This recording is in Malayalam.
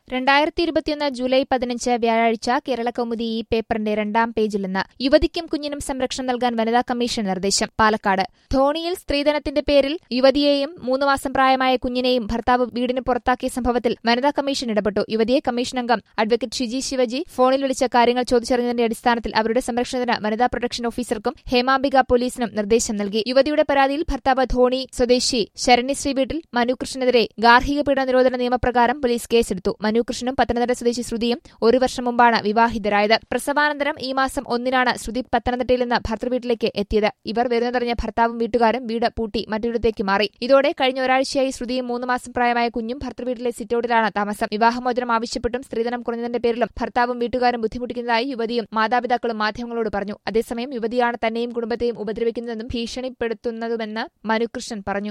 രണ്ടായിരത്തി ഇരുപത്തിയൊന്ന് ജൂലൈ പതിനഞ്ച് വ്യാഴാഴ്ച കേരള കൗമുദി ഈ പേപ്പറിന്റെ രണ്ടാം പേജിൽ നിന്ന് യുവതിക്കും കുഞ്ഞിനും സംരക്ഷണം നൽകാൻ വനിതാ കമ്മീഷൻ നിർദ്ദേശം പാലക്കാട് ധോണിയിൽ സ്ത്രീധനത്തിന്റെ പേരിൽ യുവതിയെയും മൂന്ന് മാസം പ്രായമായ കുഞ്ഞിനെയും ഭർത്താവ് വീടിന് പുറത്താക്കിയ സംഭവത്തിൽ വനിതാ കമ്മീഷൻ ഇടപെട്ടു യുവതിയെ കമ്മീഷൻ അംഗം അഡ്വക്കേറ്റ് ഷിജി ശിവജി ഫോണിൽ വിളിച്ച കാര്യങ്ങൾ ചോദിച്ചറിഞ്ഞതിന്റെ അടിസ്ഥാനത്തിൽ അവരുടെ സംരക്ഷണത്തിന് വനിതാ പ്രൊട്ടക്ഷൻ ഓഫീസർക്കും ഹേമാംബിക പോലീസിനും നിർദ്ദേശം നൽകി യുവതിയുടെ പരാതിയിൽ ഭർത്താവ് ധോണി സ്വദേശി ശരണ്യശ്രീ വീട്ടിൽ മനു കൃഷ്ണനെതിരെ ഗാർഹിക പീഡന നിരോധന നിയമപ്രകാരം പോലീസ് കേസെടുത്തു മനു കൃഷ്ണനും പത്തനംതിട്ട സ്വദേശി ശ്രുതിയും ഒരു വർഷം മുമ്പാണ് വിവാഹിതരായത് പ്രസവാനന്തരം ഈ മാസം ഒന്നിനാണ് ശ്രുതി പത്തനംതിട്ടയിൽ നിന്ന് ഭർത്തൃവീട്ടിലേക്ക് എത്തിയത് ഇവർ വരുന്നതറിഞ്ഞ ഭർത്താവും വീട്ടുകാരും വീട് പൂട്ടി മറ്റൊരിടത്തേക്ക് മാറി ഇതോടെ കഴിഞ്ഞ ഒരാഴ്ചയായി ശ്രുതിയും മൂന്ന് മാസം പ്രായമായ കുഞ്ഞും ഭർത്തൃവീട്ടിലെ സിറ്റൌട്ടിലാണ് താമസം വിവാഹമോചനം ആവശ്യപ്പെട്ടും സ്ത്രീധനം കുറഞ്ഞതിന്റെ പേരിലും ഭർത്താവും വീട്ടുകാരും ബുദ്ധിമുട്ടിക്കുന്നതായി യുവതിയും മാതാപിതാക്കളും മാധ്യമങ്ങളോട് പറഞ്ഞു അതേസമയം യുവതിയാണ് തന്നെയും കുടുംബത്തെയും ഉപദ്രവിക്കുന്നതെന്നും ഭീഷണിപ്പെടുത്തുന്നതുമെന്ന് മനുകൃഷ്ണൻ പറഞ്ഞു